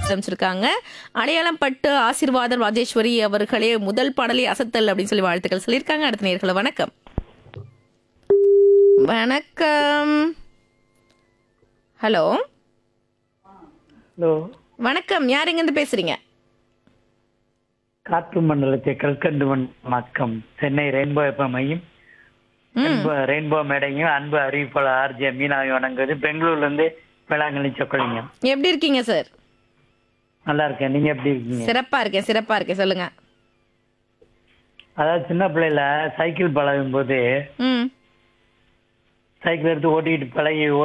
அமைச்சிருக்காங்க அடையாளம் பட்டு ஆசீர்வாதம் ராஜேஸ்வரி அவர்களே முதல் பாடலே அசத்தல் அப்படின்னு சொல்லி வாழ்த்துக்கள் சொல்லியிருக்காங்க அடுத்த நேர்களை வணக்கம் வணக்கம் ஹலோ ஹலோ வணக்கம் யார் எங்கேருந்து பேசுறீங்க காற்று மண்டலத்தை கல்கண்டு மக்கம் சென்னை ரெயின்போ எஃப்எம்ஐயும் ரெயின்போ மேடையும் அன்பு அறிவிப்பாளர் ஆர்ஜே மீனாவை வணங்குவது பெங்களூர்ல இருந்து வேளாங்கண்ணி சொக்கலிங்கம் எப்படி இருக்கீங்க சார் நல்லா இருக்கேன் நீங்க எப்படி இருக்கீங்க சிறப்பா இருக்கேன் சிறப்பா இருக்கேன் சொல்லுங்க அதாவது சின்ன பிள்ளையில சைக்கிள் பழகும் போது ம் சைக்கிள் எடுத்து ஓட்டிட்டு பழகி